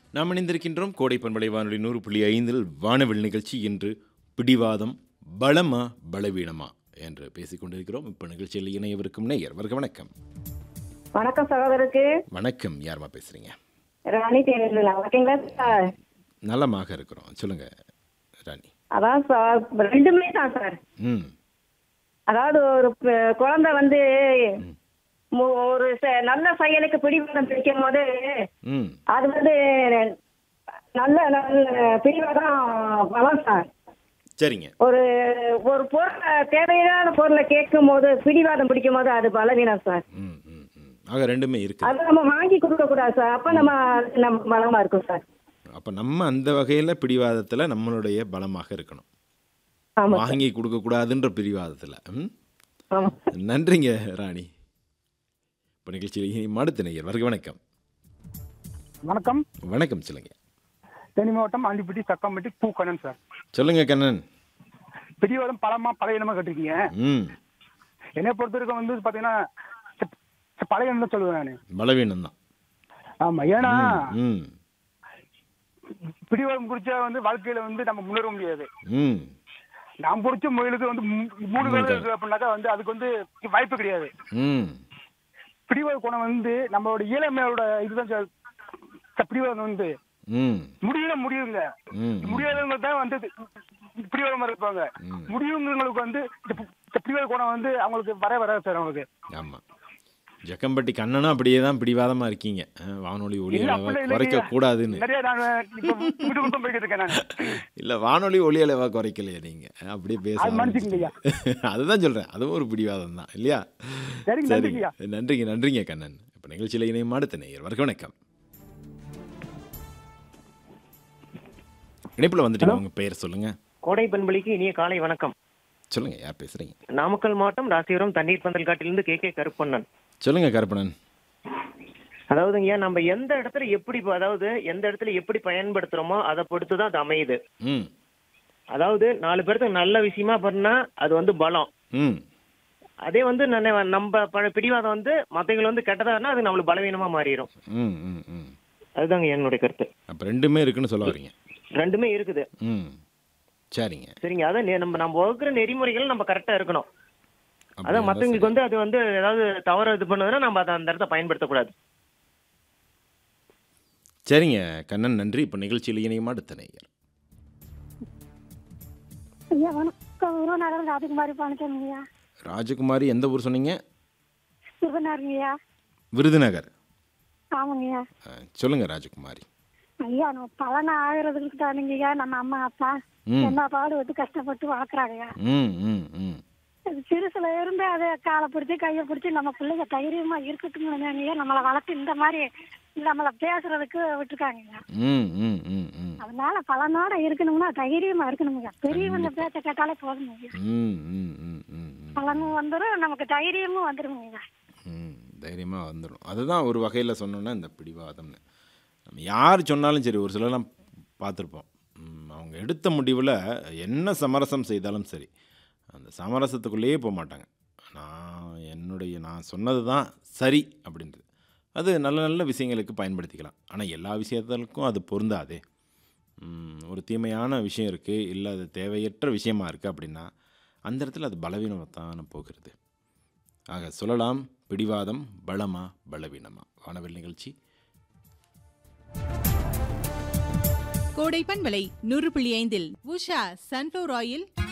நாம் இணைந்திருக்கின்றோம் கோடை பண்பலை வானொலி நூறு புள்ளி ஐந்தில் வானவில் நிகழ்ச்சி இன்று பிடிவாதம் பலமா பலவீனமா என்று பேசிக் கொண்டிருக்கிறோம் இப்போ நிகழ்ச்சியில் இணையவிருக்கும் நேயர் வருக வணக்கம் வணக்கம் சகோதரருக்கு வணக்கம் யாருமா பேசுறீங்க ராணி தேவையில்லை ஓகேங்களா சார் நலமாக இருக்கிறோம் சொல்லுங்க ராணி அதான் சார் ரெண்டுமே தான் சார் ம் அதாவது ஒரு ப- குழந்தை வந்து மு- ஒரு செ- நல்ல செயலுக்கு பிடிவாதம் பிடிக்கும் போது ம் அது வந்து நல்ல நல்ல பிடிவாதம் பலம் சார் சரிங்க ஒரு ஒரு பொருளை தேவையான பொருளை கேட்கும் போது பிடிவாதம் பிடிக்கும் போது அது பலவீனம் சார் ம் ம் ம் ஆக ரெண்டுமே இருக்கு அது நம்ம வாங்கி கொடுக்க கூடாது சார் அப்ப நம்ம நம்ம பலமா இருக்கும் சார் அப்போ நம்ம அந்த வகையில் பிடிவாதத்தில் நம்மளுடைய பலமாக இருக்கணும் ஆமா வாங்கி கொடுக்கக்கூடாதுன்ற பிடிவாதத்தில் ம் ஆமா நன்றிங்க ராணி இப்போ நிகழ்ச்சியில் மடுத்த நேயர் வருக வணக்கம் வணக்கம் வணக்கம் சொல்லுங்க தேனி மாவட்டம் ஆண்டிப்பட்டி சக்கம்பட்டி பூ கண்ணன் சார் சொல்லுங்க கண்ணன் பிடிவாதம் பழமா பழையனமா கேட்டிருக்கீங்க ம் என்னை பொறுத்த வரைக்கும் வந்து பாத்தீங்கன்னா ச- ச- பழையனம் தான் சொல்லுவேன் நான் பலவீனம் தான் ஆமா ஏன்னா ம் பிடிவாதம் குறிச்சா வந்து வாழ்க்கையில வந்து நம்ம முன்னேற முடியாது ம் நான் பிடிச்ச முயலுக்கு வந்து மூ- மூணு பேர் இருக்கு அப்படின்னாக்கா வந்து அதுக்கு வந்து வாய்ப்பு கிடையாது ம் பிடிவாத குணம் வந்து நம்மளோட இளமையோட இதுதான் சார் ச- பிடிவாதம் வந்து ம் முடியல முடியுங்க ம் முடியாதவங்க தான் வந்து பிடிவாதமா இருப்பாங்க ம். முடியுங்கிறவங்களுக்கு வந்து இந்த பி- இந்த பிடிவாத குணம் வந்து அவங்களுக்கு வர வராது சார் அவங்களுக்கு ஆமாம் ஜக்கம்பட்டி கண்ணனும் அப்படியே தான் பிடிவாதமாக இருக்கீங்க அஹ், வானொலி ஒலி இல்ல, அளவை அப்படிலாம் குறைக்க இல்லைங்க. கூடாதுன்னு நிறைய நான் இப்ப வீட்டு பக்கம் போய்கிட்டு இருக்கேன் நான் இல்லை வானொலி ஒலி அளவை குறைக்கலையே நீங்கள் அப்படியே பேச அது மன்னிச்சுக்கங்கய்யா. ஆரம்பிச்சிட்டீங்க. அதுதான் சொல்கிறேன் அதுவும் ஒரு பிடிவாதம் தான் இல்லையா சரிங்க, நன்றிங்கய்யா. நன்றிங்க நன்றிங்க கண்ணன் இப்போ நிகழ்ச்சியில் இணையும் அடுத்த நேயர் வணக்கம் வணக்கம் இணைப்பில் வந்துட்டீங்க உங்கள் பெயர் சொல்லுங்கள் கோடை பண்பலிக்கு இனிய காலை வணக்கம் சொல்லுங்கள் யார் பேசுகிறீங்க நாமக்கல் மாவட்டம் ராசிபுரம் தண்ணீர் பந்தல் காட்டிலிருந்து கே கே கருப்பண்ணன் சொல்லுங்கள் கருப்பணன் அதாவதுங்க நம்ம எந்த இடத்துல எப்படி அதாவது எந்த இடத்துல எப்படி பயன்படுத்துறோமோ அதை பொறுத்து தான் அது அமையுது ம் அதாவது நாலு பேருக்கு நல்ல விஷயமா பண்ணா அது வந்து பலம் ம் அதே வந்து நன்ன- நம்ம ப- பிடிவாதம் வந்து மத்தவங்களை வந்து கெட்டதானா அது நம்மளுக்கு பலவீனமா மாறிடும் ம் ம் ம் அதுதாங்க என்னுடைய கருத்து அப்போ ரெண்டுமே இருக்குன்னு சொல்ல வரீங்க ரெண்டுமே இருக்குது ம் சரிங்க சரிங்க அதான் நெ- நம்ம நம்ம வகுக்கிற நெறிமுறைகள் நம்ம கரெக்டா இருக்கணும் அப்படி அதான் இருந்தா மத்தவங்களுக்கு வந்து அது வந்து ஏதாவது தவறு இது பண்ணுதுன்னா நம்ம அதை அந்த இடத்த பயன்படுத்தக்கூடாது சரிங்க கண்ணன் நன்றி இப்போ நிகழ்ச்சியில் இணையும் அடுத்த நேயர் ஐயா வணக்கம் உருவநகரம் ராஜகுமாரி பழனிசாமி ஐயா ராஜகுமாரி எந்த ஊர் சொன்னீங்க சிவனாருங்க ஐயா விருதுநகர் ஆமாங்க ஐயா ஆ, சொல்லுங்க ராஜகுமாரி ஐயா நம்ம பலனை ஆகிறதுக்கு தானுங்க ஐயா நம்ம அம்மா அப்பா ம். என்ன பாடு வந்து கஷ்டப்பட்டு வளர்க்குறாங்க ஐயா ம் ம் ம் அது சிறுசுல இருந்து அதை காலை பிடிச்சி கையை பிடிச்சி நம்ம பிள்ளைங்க தைரியமா இருக்கட்டுங்க ஐயா நம்மளை வளர்த்து இந்த மாதிரி நம்மளை பேசுறதுக்கு விட்டுருக்காங்க ஐயா ம் ம் ம் ம் அதனால பலனோட இருக்கணும்னா தைரியமா இருக்கணுங்க பெரியவங்க பேச்ச கேட்டாலே போதுங்க ஐயா ம் ம் ம் ம் ம் பலனும் வந்துடும் நமக்கு தைரியமும் வந்துருங்க ஐயா ம் தைரியமாக வந்துடும் அதுதான் ஒரு வகையில் சொன்னோன்னா இந்த பிடிவாதம்னு நம்ம யார் சொன்னாலும் சரி ஒரு சிலர்லாம் பார்த்துருப்போம் ம், அவங்க எடுத்த முடிவில் என்ன சமரசம் செய்தாலும் சரி அந்த சமரசத்துக்குள்ளேயே போக மாட்டாங்க நான் என்னுடைய நான் சொன்னது தான் சரி அப்படின்றது அது நல்ல நல்ல விஷயங்களுக்கு பயன்படுத்திக்கலாம் ஆனால் எல்லா விஷயத்துக்கும் அது பொருந்தாதே ம், ஒரு தீமையான விஷயம் இருக்குது இல்லை அது தேவையற்ற விஷயமா இருக்குது அப்படின்னா அந்த இடத்துல அது பலவீனத்தான் போகிறது ஆக சொல்லலாம் பிடிவாதம் பலமா பலவீனமா வானவில் நிகழ்ச்சி கோடை பண்பலை நூறு புள்ளி ஐந்தில் உஷா சன்ஃப்ளவர் ஆயில்